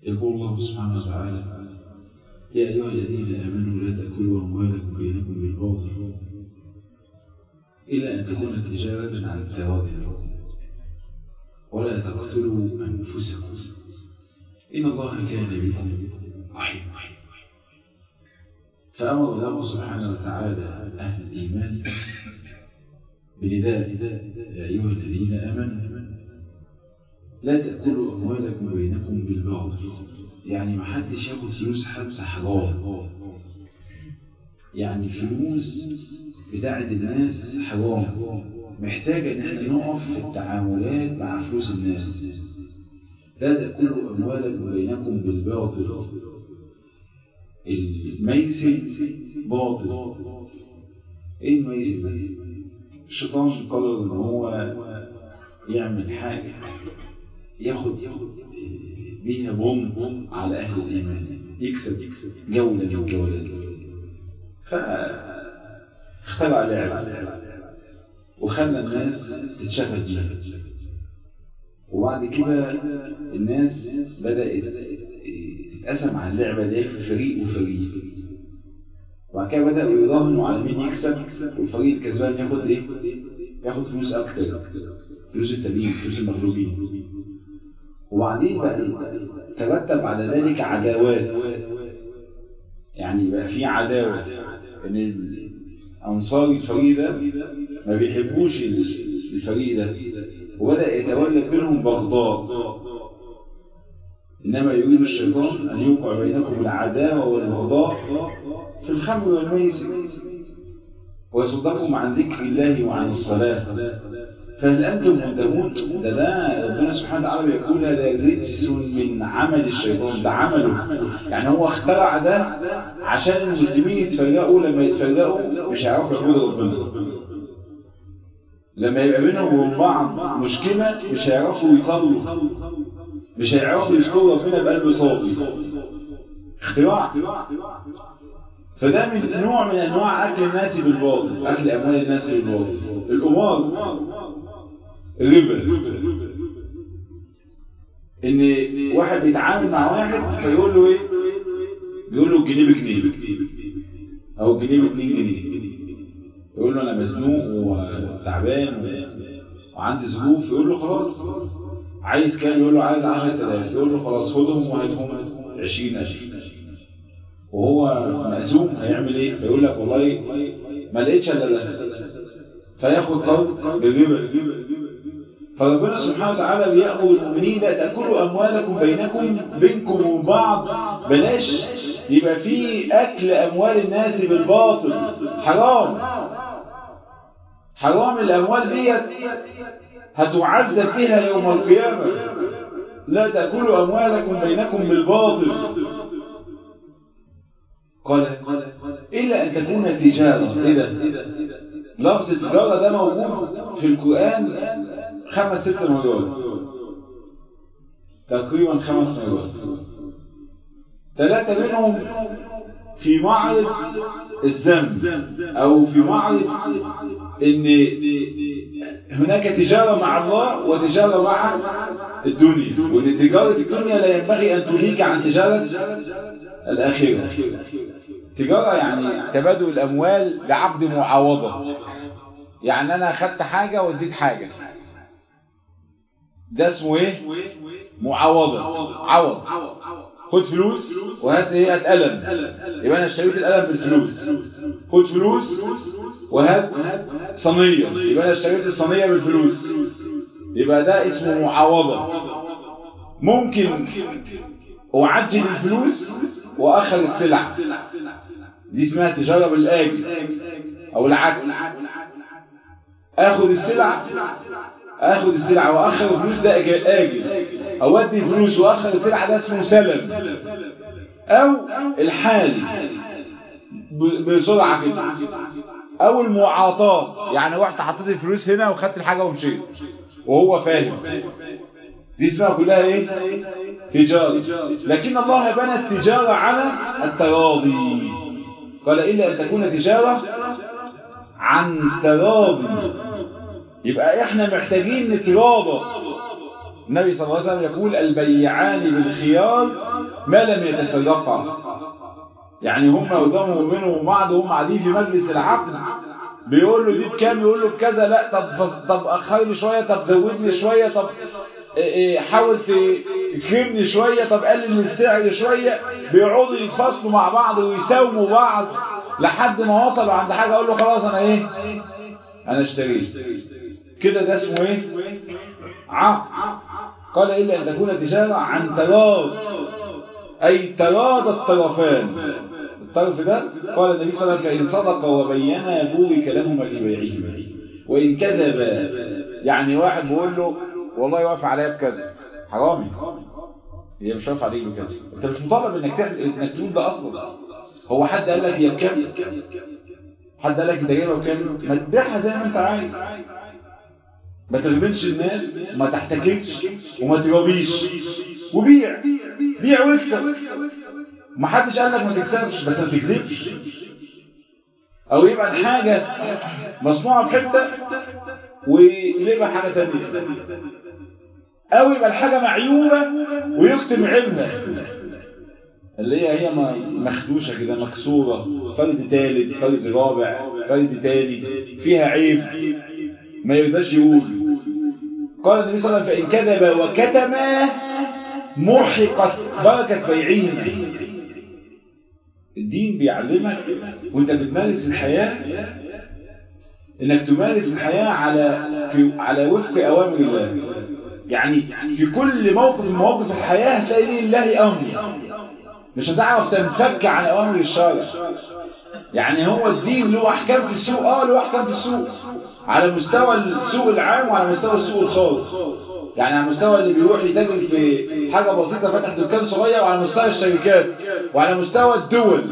يقول الله سبحانه وتعالى يا أيها الذين آمنوا لا تأكلوا أموالكم بينكم بالباطل إلا أن تكون تجارة عن تراض ولا تقتلوا أنفسكم إن الله كان بكم رحيما فأمر الله سبحانه وتعالى أهل الإيمان بنداء يا أيها الذين آمنوا لا تأكلوا أموالكم بينكم بالباطل يعني ما حدش ياخد فلوس حبس حرام يعني فلوس بتاعت الناس حرام محتاجة ان احنا نقف في التعاملات مع فلوس الناس لا تأكلوا أموالكم بينكم بالباطل الميسر باطل ايه الميسر ده؟ الشيطان قرر ان هو يعمل حاجة ياخد ياخد بيها بوم على أهل الإيمان يكسب جولة من الجولات فاخترع لعبة وخلى الناس تتشفت بيها وبعد كده الناس بدأت تتقسم على اللعبة دي في فريق وفريق وبعد كده بدأوا يراهنوا على مين يكسب والفريق الكسبان ياخد ايه؟ ياخد فلوس أكتر فلوس التانيين فلوس المغلوبين وبعدين بقى ترتب على ذلك عداوات يعني بقى في عداوة ان أنصار الفريق ده ما بيحبوش الفريق ده وبدأ يتولد منهم بغضاء إنما يريد الشيطان أن يوقع بينكم العداوة والبغضاء في الخمر والميسر ويصدكم عن ذكر الله وعن الصلاة فهل أنتم منتهون ده ده ربنا سبحانه وتعالى بيقول هذا رجس من عمل الشيطان ده عمله يعني هو اخترع ده عشان المسلمين يتفرقوا لما يتفرقوا مش هيعرفوا يعبدوا ربنا لما يبقى بينهم وبين بعض مشكلة مش هيعرفوا يصلوا مش هيعرفوا يشكروا ربنا بقلب صافي اختراع فده من نوع من انواع اكل الناس بالباطل اكل اموال الناس بالباطل الامار ربا ان واحد بيتعامل مع واحد فيقول له ايه بيقول له الجنيه بجنيه او الجنيه ب 2 جنيه يقول له انا مزنوق وتعبان وعندي ظروف يقول له خلاص عايز كام يقول له عايز 10000 يقول له خلاص خدهم وهاتهم 20 20 وهو مأزوم هيعمل ايه فيقول لك والله ما لقيتش الا ده فياخد قرض بالربا فربنا سبحانه وتعالى بيأمر المؤمنين لا تأكلوا أموالكم بينكم بينكم وبعض بلاش يبقى في أكل أموال الناس بالباطل حرام حرام الأموال ديت هتعذب بها يوم القيامة لا تأكلوا أموالكم بينكم بالباطل قال إلا أن تكون تجارة إذا لفظ التجارة ده موجود في القرآن خمس ست مرات تقريبا خمس مرات ثلاثة منهم في معرض الذنب أو في معرض إن هناك تجارة مع الله وتجارة مع الدنيا وإن تجارة الدنيا لا ينبغي أن تليك عن تجارة الآخرة تجارة يعني تبادل الأموال بعقد معاوضة يعني أنا أخدت حاجة واديت حاجة ده اسمه إيه؟ معاوضة عوض خد فلوس وهات إيه؟ هات قلم يبقى أنا اشتريت القلم بالفلوس خد فلوس وهات صينية يبقى أنا اشتريت الصينية بالفلوس يبقى ده اسمه معاوضة ممكن أعجل الفلوس وأخذ السلع دي اسمها تجارة بالآجل أو العكس أخذ السلع أخذ السلع وأخذ الفلوس ده آجل أودي الفلوس وأخذ السلع ده اسمه سلم أو الحال بسرعة كده أو المعاطاة يعني رحت حطيت الفلوس هنا وخدت الحاجة ومشيت وهو فاهم دي اسمها كلها ايه تجارة لكن الله بنى التجارة على التراضي قال إلا أن تكون تجارة عن تراضي يبقى احنا محتاجين نتراضى النبي صلى الله عليه وسلم يقول البيعان بالخيار ما لم يتفرقا يعني هم قدامهم وبينهم بعض وهم قاعدين في مجلس العقد بيقول له دي بكام يقول له بكذا لا طب طب اخر لي شويه طب زود لي شويه طب حاول تكرمني شويه طب قلل من السعر شويه بيقعدوا يتفاصلوا مع بعض ويساوموا بعض لحد ما وصلوا عند حاجه اقول له خلاص انا ايه انا اشتريت كده ده اسمه ايه عقد قال الا ان تكون تجاره عن تراض اي تراضى الطرفان الطرف ده قال النبي صلى الله عليه وسلم فإن صدق وبينا بورك لهما في بيعهما وإن كذب يعني واحد بيقول له والله واقف عليا بكذا حرامي هي مش واقف عليك بكذا انت مش مطالب انك تعمل انك تقول ده اصلا هو حد قال لك هي بكام حد قال لك انت جايبها بكام ما تبيعها زي ما انت عايز ما تغبنش الناس ما تحتكرش وما تجاوبيش وبيع بيع واكسب ما حدش قال لك ما تكسبش بس ما تكذبش او يبقى الحاجة مصنوعة في حتة ويبقى حاجة تانية او يبقى الحاجة معيوبة ويكتم عيبها اللي هي هي مخدوشة كده مكسورة فرز ثالث فرز رابع فرز تاني فيها عيب ما يقدرش يقول قال النبي صلى الله عليه وسلم فإن كذب وكتم محقت بركة بيعهما الدين بيعلمك وانت بتمارس الحياة انك تمارس الحياة على في على وفق اوامر الله يعني في كل موقف من مواقف الحياة هتلاقي لله امر مش هتعرف تنفك عن اوامر الشارع يعني هو الدين له احكام في السوق اه له احكام في السوق على مستوى السوق العام وعلى مستوى السوق الخاص يعني على مستوى اللي بيروح يتاجر في حاجة بسيطة فتح دكان صغير وعلى مستوى الشركات وعلى مستوى الدول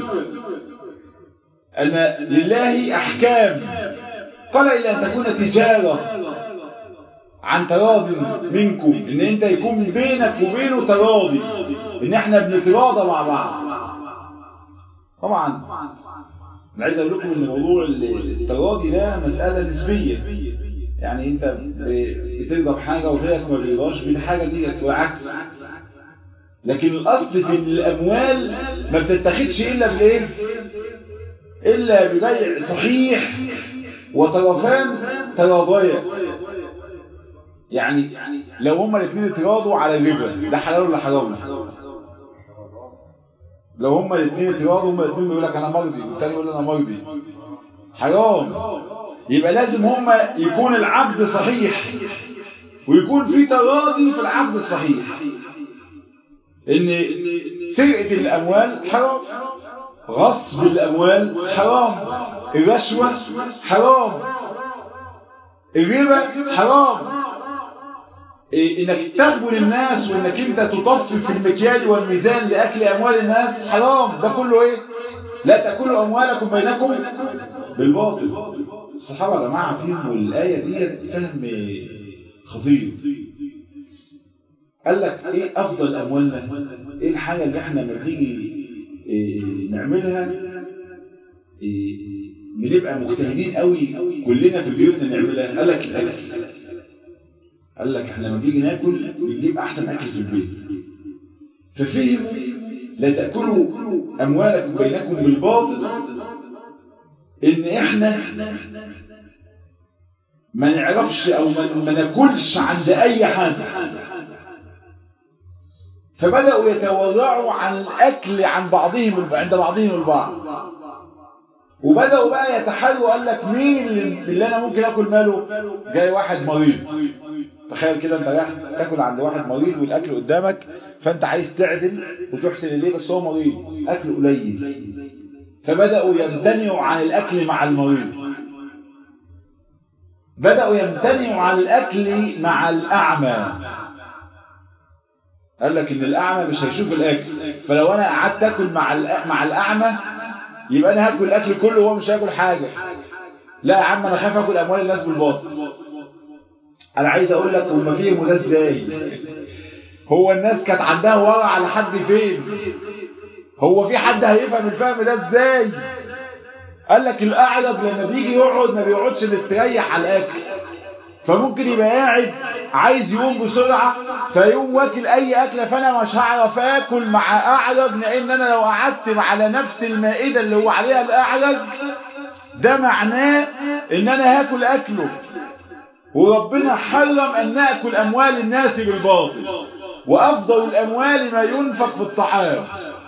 أن لله أحكام قال إلى أن تكون تجارة عن تراض منكم ان انت يكون بينك وبينه تراضي ان احنا بنتراضى مع بعض طبعا انا عايز اقول لكم ان موضوع التراضي ده مسألة نسبية يعني انت بترضى بحاجة وغيرك ما بيرضاش بالحاجة دي والعكس لكن الاصل في الاموال ما بتتخذش الا بالايه الا ببيع صحيح وطرفان تراضيا يعني لو هما الاثنين اتراضوا على الربا ده حلال ولا حرام لو هما الاثنين اتراضوا هما الاثنين بيقول لك انا مرضي والتاني يقول انا مرضي حرام يبقى لازم هما يكون العقد صحيح ويكون في تراضي في العقد الصحيح ان سرقة الاموال حرام غصب الاموال حرام الرشوة حرام الربا حرام إيه انك تخبر الناس وانك انت تطفف في المكيال والميزان لاكل اموال الناس حرام ده كله ايه لا تاكلوا اموالكم بينكم بالباطل الصحابه يا جماعه فيهم الايه دي فهم خطير قال لك ايه افضل اموالنا ايه الحاجه اللي احنا لما بنيجي إيه نعملها إيه بنبقى مجتهدين قوي كلنا في بيوتنا نعملها قال لك الاكل قال لك احنا لما بنيجي ناكل بنجيب احسن اكل في البيت ففهموا لا تاكلوا اموالكم بينكم بالباطل ان احنا ما نعرفش او ما ناكلش عند اي حد فبداوا يتورعوا عن الاكل عن بعضهم عند بعضهم البعض وبداوا بقى يتحايلوا قال لك مين اللي انا ممكن اكل ماله جاي واحد مريض تخيل كده انت رايح تاكل عند واحد مريض والاكل قدامك فانت عايز تعدل وتحسن اليه بس هو مريض اكل قليل فبداوا يمتنعوا عن الاكل مع المريض بداوا يمتنعوا عن الاكل مع الاعمى قال لك ان الاعمى مش هيشوف الاكل فلو انا قعدت اكل مع مع الاعمى يبقى انا هاكل الاكل كله وهو مش هياكل حاجه لا يا عم انا خايف اكل اموال الناس بالباطل انا عايز اقول لك هم فيهم ده ازاي هو الناس كانت عندها ورع على حد فين هو في حد هيفهم الفهم ده ازاي قال لك الاعرج لما بيجي يقعد ما بيقعدش مستريح على الاكل فممكن يبقى قاعد عايز يقوم بسرعة فيقوم واكل اي اكلة فانا مش هعرف اكل مع اعرج لان انا لو قعدت على نفس المائدة اللي هو عليها الاعرج ده معناه ان انا هاكل اكله وربنا حرم ان ناكل اموال الناس بالباطل وافضل الاموال ما ينفق في الطعام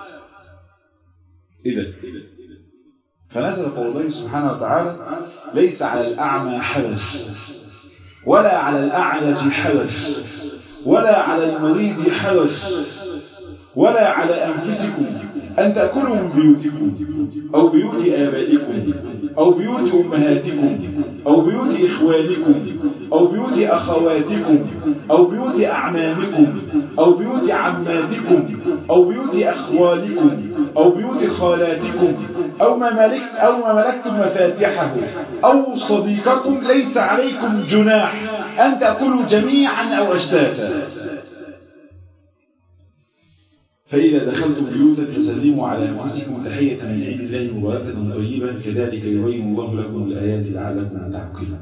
اذا فنزل قول الله سبحانه وتعالى ليس على الاعمى حرج ولا على الاعرج حرج ولا على المريض حرج ولا على انفسكم ان تاكلوا من بيوتكم او بيوت ابائكم او بيوت امهاتكم او بيوت اخوانكم او بيوت اخواتكم او بيوت اعمامكم او بيوت عماتكم او بيوت اخوالكم او بيوت خالاتكم او ما ملكت او ما ملكتم مفاتحه او صديقكم ليس عليكم جناح ان تاكلوا جميعا او اشتاتا فإذا دخلتم بيوتا فسلموا على أنفسكم تحية من عند الله مباركة طيبة كذلك يبين الله لكم الآيات لعلكم تعقلون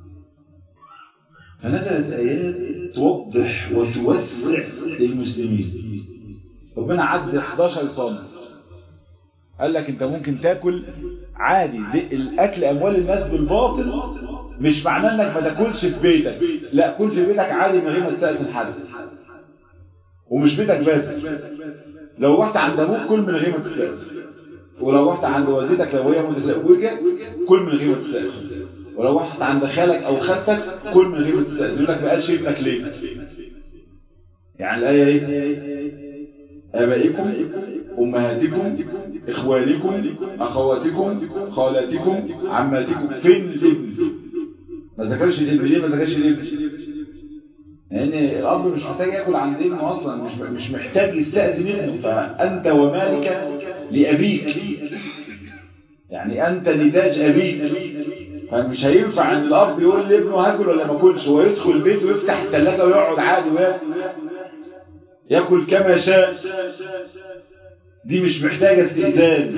فنزلت آيات توضح وتوسع للمسلمين ربنا عد 11 صنف قال لك انت ممكن تاكل عادي الاكل اموال الناس بالباطل مش معناه انك ما تاكلش في بيتك لا كل في بيتك عادي من غير ما تستأذن حد ومش بيتك بس لو رحت عند ابوك كل من غير ما تستأذن ولو رحت عند والدتك لو هي متزوجة كل من غير ما تستأذن ولو رحت عند خالك او خالتك كل من غير ما تستأذن يقول لك ما قالش ابنك ليه يعني الآية ايه آبائكم أمهاتكم إخوانكم أخواتكم خالاتكم عماتكم فين الابن ما ذكرش الابن ليه ما ذكرش الابن لأن الأب مش محتاج يأكل عند ابنه أصلا مش مش محتاج يستأذن ابنه فأنت ومالك لأبيك يعني أنت نتاج أبيك فمش هينفع ان الاب يقول لابنه هاكل ولا ما اكلش هو يدخل البيت ويفتح الثلاجه ويقعد عادي وياكل ياكل كما شاء دي مش محتاجه استئذان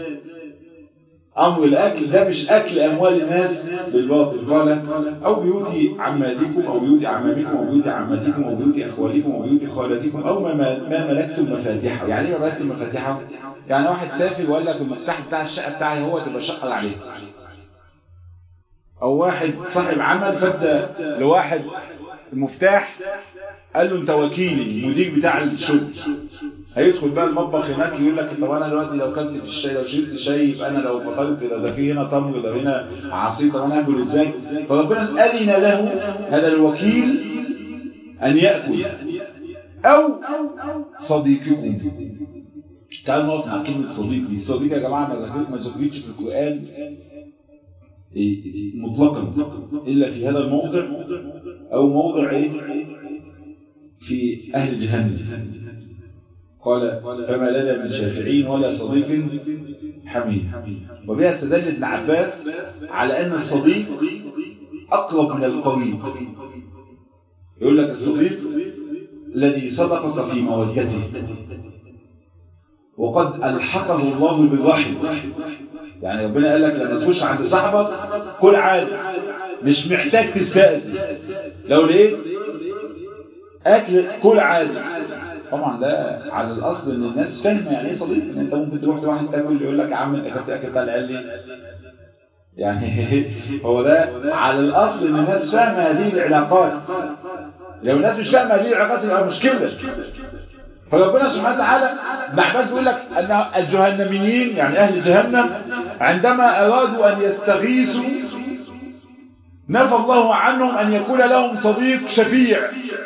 امر الاكل ده مش اكل اموال الناس بالباطل قال او بيوت عماتكم او بيوت عمامكم او بيوت عماتكم او بيوت اخوالكم او بيوت خالاتكم او ما, ما ملكتم مفاتيحه يعني ايه ملكتم مفاتيحه يعني واحد سافر وقال لك المفتاح بتاع الشقه بتاعي هو تبقى شقه عليه او واحد صاحب عمل فدى لواحد المفتاح قال له انت وكيلي المدير بتاع الشغل هيدخل بقى المطبخ هناك يقول لك طب انا دلوقتي لو كلت في الشاي لو شربت شاي يبقى انا لو فطرت ده في هنا تمر ده هنا عصير طب انا اكل ازاي فربنا اذن له هذا الوكيل ان ياكل او صديقكم تعالوا نقف مع كلمه صديق دي صديق يا جماعه ما ذكرتش في القران مطلقا إلا في هذا الموضع أو موضع إيه في أهل جهنم قال فما لنا من شافعين ولا صديق حميد وبها استدل ابن عباس على أن الصديق أقرب من القريب يقول لك الصديق الذي صدقك في مودته وقد ألحقه الله بالرحم يعني ربنا قال لك لما تخش عند صاحبك كل عادي مش محتاج تستأذن لو لقيت اكل كل عادي طبعا ده على الاصل ان الناس فاهمه يعني ايه صديق ان انت ممكن تروح لواحد تاكل يقول لك يا عم انت اكلت اكل بتاع العيال ليه يعني هو ده على الاصل ان الناس فاهمه هذه العلاقات لو الناس مش فاهمه هذه العلاقات يبقى مشكله فربنا سبحانه وتعالى ابن عباس بيقول لك ان الجهنميين يعني اهل جهنم عندما ارادوا ان يستغيثوا نفى الله عنهم ان يكون لهم صديق شفيع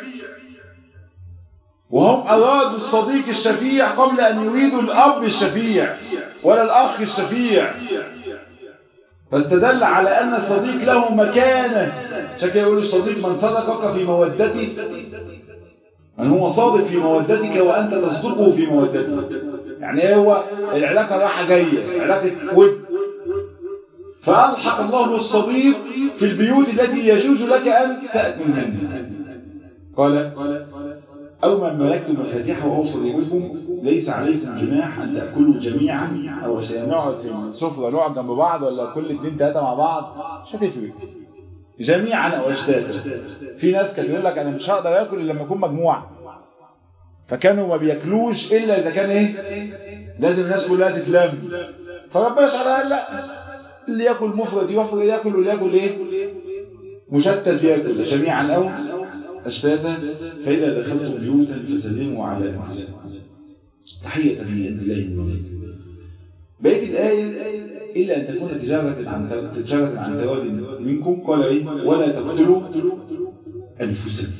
وهم ارادوا الصديق الشفيع قبل ان يريدوا الاب الشفيع ولا الاخ الشفيع فاستدل على ان الصديق له مكانه شكل يقول الصديق من صدقك في مودته من هو صادق في مودتك وأنت تصدقه في مودته يعني هو العلاقة راحة جاية علاقة ود فألحق الله الصديق في البيوت التي يجوز لك أن تأكل منها قال أو من ملكتم مفاتيحه أو صديقكم ليس عليكم جناح أن تأكلوا جميعا أو شيء نقعد في السفرة نقعد جنب بعض ولا كل اتنين تلاتة مع بعض مش هتفرق جميعا او اشتاتا في ناس كان يقول لك انا مش هقدر اكل الا لما اكون مجموعه فكانوا ما بياكلوش الا اذا كان ايه لازم الناس كلها تتلم فربنا سبحانه لا اللي ياكل مفرد يفرد ياكل واللي ياكل ايه مشتت ياكل جميعا او اشتاتا فاذا دخلتم بيوتا فسلموا على انفسكم تحيه من عند الله وبركاته بقيه الايه إلا أن تكون تجارة عن تجارة عن تراد منكم قال إيه ولا تقتلوا أنفسكم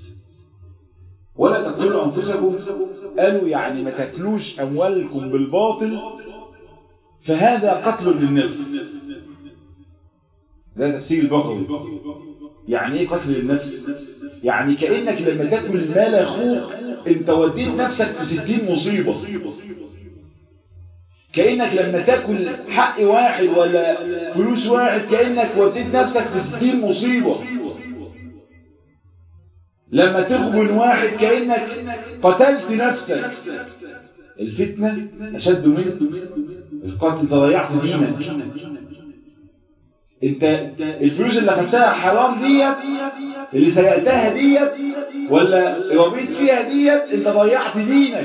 ولا تقتلوا أنفسكم قالوا يعني ما تاكلوش أموالكم بالباطل فهذا قتل للنفس ده تفسير البغوي يعني ايه قتل النفس يعني كأنك لما تاكل مال اخوك انت وديت نفسك في ستين مصيبة كأنك لما تاكل حق واحد ولا فلوس واحد كأنك وديت نفسك في ستين مصيبة لما تخبن واحد كأنك قتلت نفسك الفتنة أشد من القتل ضيعت دينك انت الفلوس اللي خدتها حرام ديت اللي سرقتها ديت ولا ربيت فيها ديت انت ضيعت دينك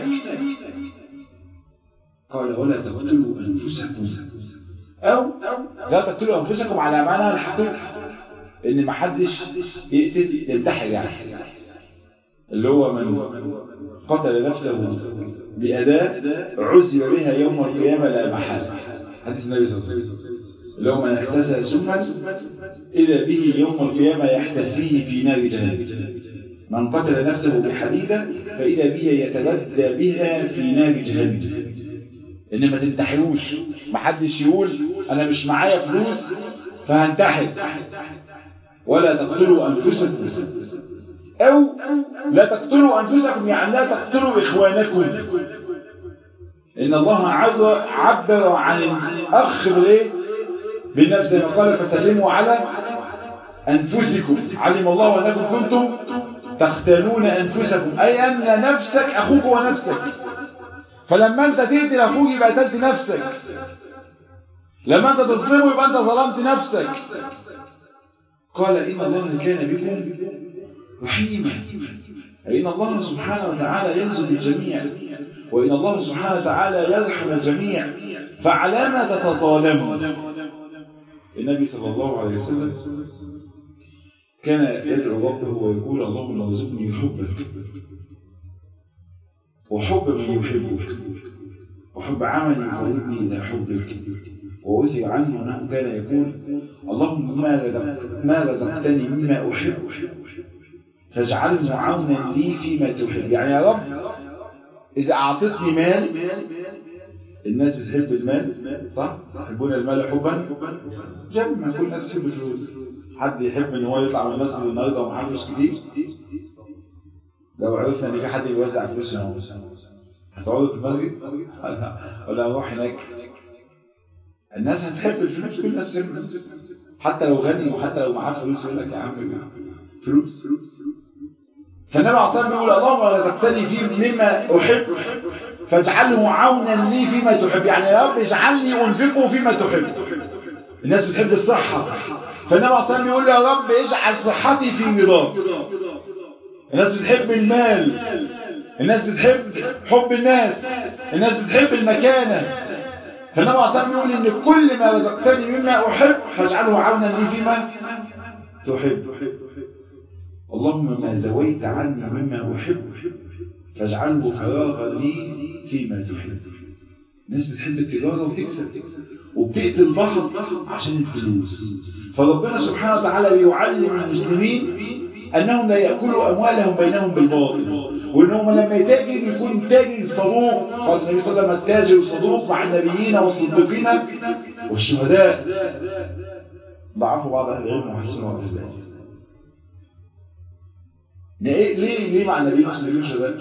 قال ولا تقتلوا أنفسكم أو لا تقتلوا أنفسكم على معنى الحقيقة إن ما حدش يقتل ينتحر يعني اللي هو من قتل نفسه بأداة عزل بها يوم القيامة لا محالة حديث النبي صلى الله عليه وسلم اللي هو من احتسى سما إذا به يوم القيامة يحتسيه في نار جهنم من قتل نفسه بحديدة فإذا به يتبدى بها في نار جهنم ان ما تنتحروش محدش يقول انا مش معايا فلوس فهنتحر ولا تقتلوا انفسكم او لا تقتلوا انفسكم يعني لا تقتلوا اخوانكم ان الله عز عبر عن الاخ بالايه بالنفس ما قال فسلموا على انفسكم علم الله انكم كنتم تختانون انفسكم اي ان نفسك اخوك ونفسك فلما انت تقتل اخوك يبقى قتلت نفسك لما انت تظلمه يبقى انت ظلمت نفسك قال ان الله كان بكم رحيما أي ان الله سبحانه وتعالى ينزل الجميع وان الله سبحانه وتعالى يرحم الجميع فعلى ما تتظالموا النبي صلى الله عليه وسلم كان يدعو ربه ويقول اللهم ارزقني حبك وحب من يحبك وحب عمل يقربني إلى حبك وأثر عنه أنه كان يقول اللهم ما رزقت ما رزقتني مما أحب فاجعله عونا لي فيما تحب يعني يا رب إذا أعطتني مال الناس بتحب المال صح؟ يحبون المال حبا جمع كل الناس تحب الفلوس حد يحب ان هو يطلع من المسجد النهارده ومعاه فلوس كتير لو عرفنا ان في حد بيوزع فلوس هنا هتقعدوا في المسجد ولا اروح هناك الناس هتحب الفلوس كل الناس تحب حتى لو غني وحتى لو معاه فلوس يقول لك يا عم فلوس فالنبي عليه الصلاه والسلام بيقول اللهم رزقتني فيه مما احب فاجعله عونا لي فيما تحب يعني يا رب اجعلني انفقه فيما تحب الناس بتحب الصحه فالنبي عليه الصلاه والسلام بيقول يا رب اجعل صحتي في رضاك الناس بتحب المال الناس بتحب حب الناس الناس بتحب المكانة فالنبي عليه الصلاة يقول إن كل ما رزقتني مما أحب فاجعله عونا لي فيما تحب اللهم ما زويت عني مما أحب فاجعله فراغا لي فيما تحب الناس بتحب التجارة وتكسب وبتقتل بعض عشان الفلوس فربنا سبحانه وتعالى بيعلم المسلمين أنهم لا يأكلوا أموالهم بينهم بالباطل وأنهم لما يتاجر يكون تاجر صدوق قال النبي صلى الله عليه وسلم التاجر صدوق مع النبيين والصديقين والشهداء ضعفوا بعض أهل العلم وحسنوا الإسلام ليه ليه ليه مع النبيين والصديقين والشهداء؟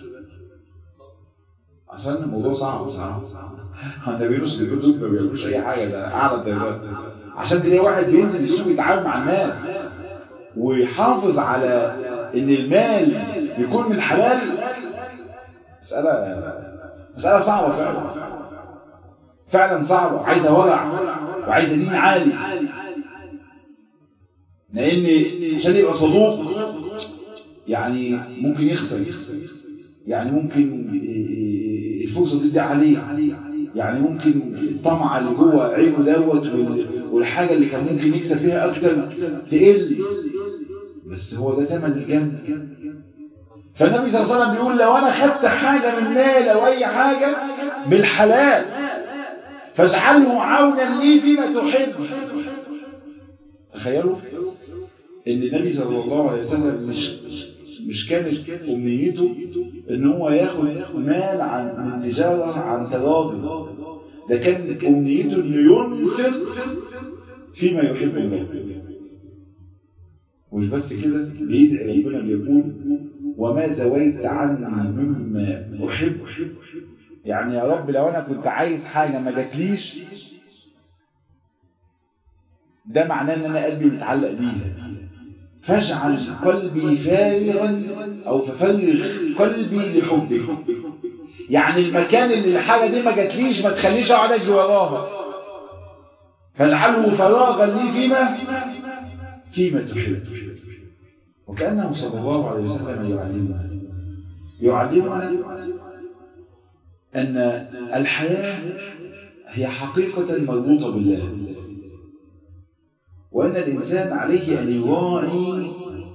عشان الموضوع صعب صعب النبيين والصديقين دول ما بيعملوش أي حاجة ده أعلى الدرجات عشان تلاقي واحد بينزل السوق يتعامل مع الناس ويحافظ على ان المال يكون من حلال مسألة مسألة صعبة فعلا فعلا صعبة عايزة ورع وعايزة دين عالي لان عشان يبقى صدوق يعني ممكن يخسر يعني ممكن الفرصه تدي عليه يعني ممكن الطمع اللي جوه عينه دوت والحاجه اللي كان ممكن يكسب فيها اكتر تقل بس هو ده ثمن الجنه فالنبي صلى الله عليه وسلم بيقول لو انا خدت حاجه من مال او اي حاجه بالحلال فاجعله عونا لي فيما تحب تخيلوا ان النبي صلى الله عليه وسلم مش مش كانت امنيته ان هو ياخد مال عن من تجاره عن تراضي ده كان امنيته انه ينفق فيما يحب الله مش بس كده بيدعي ربنا بيقول وما زويت عني مما احب يعني يا رب لو انا كنت عايز حاجه ما جاتليش ده معناه ان انا قلبي متعلق بيها فاجعل قلبي فارغا او ففرغ قلبي لحبك يعني المكان اللي الحاجه دي ما جاتليش ما تخليش اقعد اجري وراها فاجعله فراغا لي فيما فيما تحب وكانه صلى الله عليه وسلم يعلمنا يعلمنا ان الحياه هي حقيقه مربوطه بالله وأن الإنسان عليه أن يراعي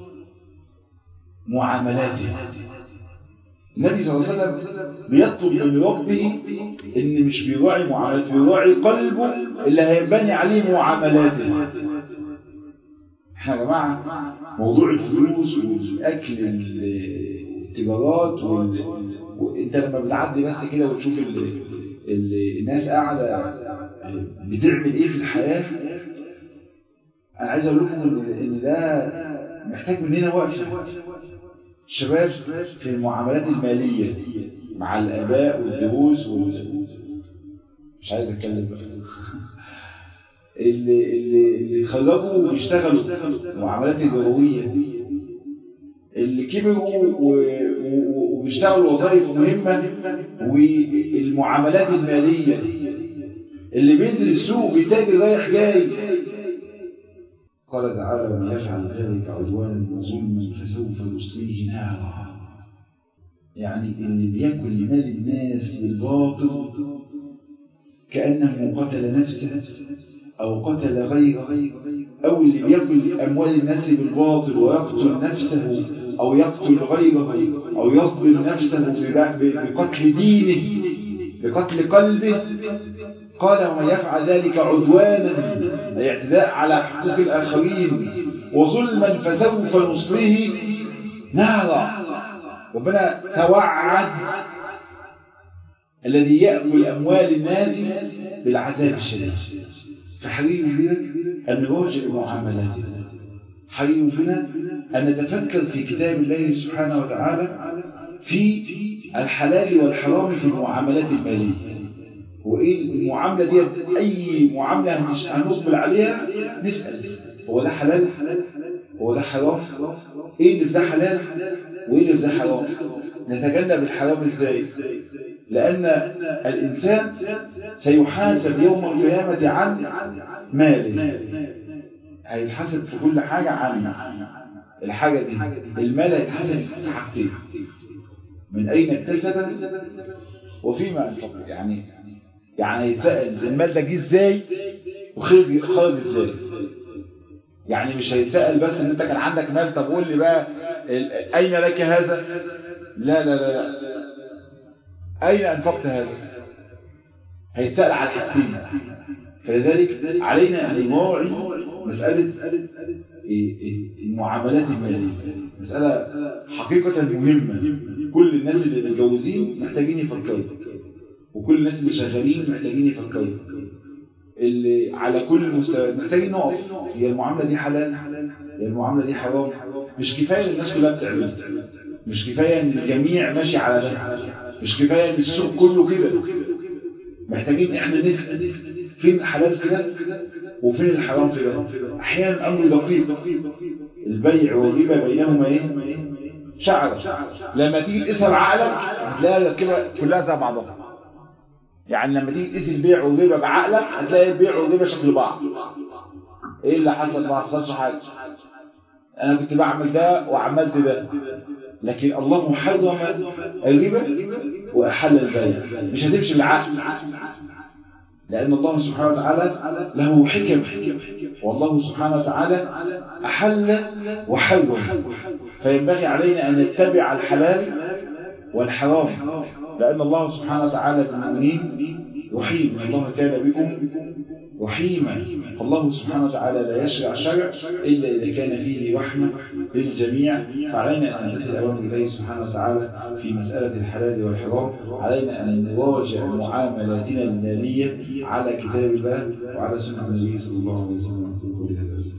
معاملاته النبي صلى الله عليه وسلم بيطلب من ربه إن مش بيراعي معاملاته بيراعي قلبه اللي هيبني عليه معاملاته احنا يا جماعة موضوع الفلوس والأكل التجارات وال... وانت لما بتعدي بس كده وتشوف ال... ال... الناس قاعدة بتعمل ايه في الحياة انا عايز اقول لكم ان ده محتاج مننا وقفه الشباب في المعاملات الماليه مع الاباء والدروس وال... مش عايز اتكلم بقى اللي اللي اللي خرجوا وبيشتغلوا المعاملات الجويه اللي كبروا وبيشتغلوا وظائف مهمه والمعاملات الماليه اللي بينزل السوق بيتاجر رايح جاي قال تعالى ومن يفعل ذلك عدوانا وظلما فسوف نصليه نارا يعني اللي بياكل مال الناس بالباطل كأنه قتل نفسه أو قتل غيره أو اللي بياكل أموال الناس بالباطل ويقتل نفسه أو يقتل غيره أو يظلم نفسه بقتل دينه بقتل قلبه قال ومن يفعل ذلك عدوانا أي اعتداء على حقوق الآخرين وظلما فسوف نصليه نارا ربنا توعد الذي يأكل أموال الناس بالعذاب الشديد فحري بنا أن نراجع معاملاتنا حري بنا أن نتفكر في كتاب الله سبحانه وتعالى في الحلال والحرام في المعاملات المالية وإيه المعاملة دي أي معاملة هنقبل عليها نسأل هو ده حلال هو ده حرام إيه اللي في ده حلال وإيه اللي في ده حرام نتجنب الحرام إزاي لأن الإنسان سيحاسب يوم القيامة عن ماله هيتحاسب في كل حاجة عن الحاجة دي المال هيتحاسب في حاجتين من أين اكتسب وفيما أنفق يعني يعني يتسأل المال ده جه ازاي وخرج خرج ازاي يعني مش هيتسأل بس ان انت كان عندك مال طب قول لي بقى اين لك هذا لا لا لا, لا. اين انفقت هذا هيتسأل على حاجتين فلذلك علينا ان نراعي مسألة المعاملات المالية مسألة حقيقة مهمة كل الناس اللي متجوزين محتاجين يفكروا وكل الناس اللي شغالين محتاجين يفكروا اللي على كل المستويات محتاجين نقف هي المعامله دي حلال هي المعامله دي حرام مش كفايه الناس كلها بتعمل مش كفايه ان الجميع ماشي على ده مش كفايه ان السوق كله كده محتاجين احنا نسال فين الحلال في ده وفين الحرام في ده احيانا امر دقيق البيع والربا بينهما ايه شعر لما تيجي تسال عقلك هتلاقي كده كلها زي بعضها يعني لما تيجي تقيس البيع والربا بعقلك هتلاقي البيع والربا شكل بعض ايه اللي حصل ما حصلش حاجه انا كنت بعمل ده وعملت ده لكن الله حرم الربا واحل البيع مش هتمشي بالعقل لأن الله سبحانه وتعالى له حكم والله سبحانه وتعالى أحل وحرم فينبغي علينا أن نتبع الحلال والحرام لأن الله سبحانه وتعالى بالمؤمنين رحيم الله كان بكم رحيما فالله سبحانه وتعالى لا يشرع شرع إلا إذا كان فيه رحمة للجميع فعلينا أن نمتثل أوامر الله سبحانه وتعالى في مسألة الحلال والحرام علينا أن نراجع معاملاتنا المالية على كتاب الله وعلى سنة النبي صلى الله عليه وسلم